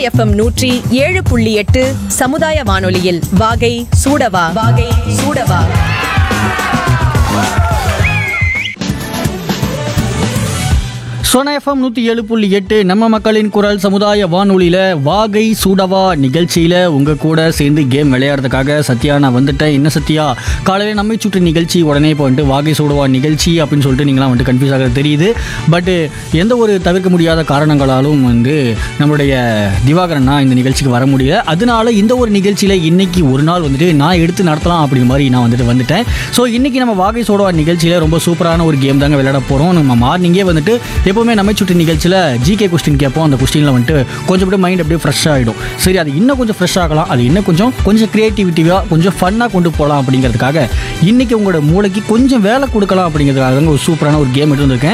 FM நூற்றி ஏழு புள்ளி எட்டு சமுதாய வானொலியில் வாகை சூடவா வாகை சூடவா சோனா எஃப்எம் நூற்றி ஏழு புள்ளி எட்டு நம்ம மக்களின் குரல் சமுதாய வானொலியில் வாகை சூடவா நிகழ்ச்சியில் உங்கள் கூட சேர்ந்து கேம் விளையாடுறதுக்காக சத்யா நான் வந்துட்டேன் என்ன சத்யா காலையில் நம்மை சுற்று நிகழ்ச்சி உடனே இப்போ வந்துட்டு வாகை சூடவா நிகழ்ச்சி அப்படின்னு சொல்லிட்டு நீங்களாம் வந்துட்டு கன்ஃபியூஸ் ஆகிறது தெரியுது பட்டு எந்த ஒரு தவிர்க்க முடியாத காரணங்களாலும் வந்து நம்மளுடைய திவாகரன்னா இந்த நிகழ்ச்சிக்கு வர முடியல அதனால இந்த ஒரு நிகழ்ச்சியில் இன்னைக்கு ஒரு நாள் வந்துட்டு நான் எடுத்து நடத்தலாம் அப்படிங்கிற மாதிரி நான் வந்துட்டு வந்துட்டேன் ஸோ இன்னைக்கு நம்ம வாகை சோடவா நிகழ்ச்சியில் ரொம்ப சூப்பரான ஒரு கேம் தாங்க விளையாட போகிறோம் நம்ம மார்னிங்கே வந்துட்டு எப்போவுமே நம்ம சுட்டு நிகழ்ச்சியில் ஜிகே கொஸ்டின் கேட்போம் அந்த கொஸ்டினில் வந்துட்டு கொஞ்சம் அப்படியே மைண்ட் அப்படியே ஃப்ரெஷ் ஆகிடும் சரி அது இன்னும் கொஞ்சம் ஃப்ரெஷ் ஆகலாம் அது இன்னும் கொஞ்சம் கொஞ்சம் க்ரியேட்டிவிட்டியாக கொஞ்சம் ஃபன்னாக கொண்டு போகலாம் அப்படிங்கிறதுக்காக இன்னைக்கு உங்களோட மூளைக்கு கொஞ்சம் வேலை கொடுக்கலாம் அப்படிங்கிறதுக்காக தாங்க ஒரு சூப்பரான ஒரு கேம் எடுத்து வந்திருக்கேன்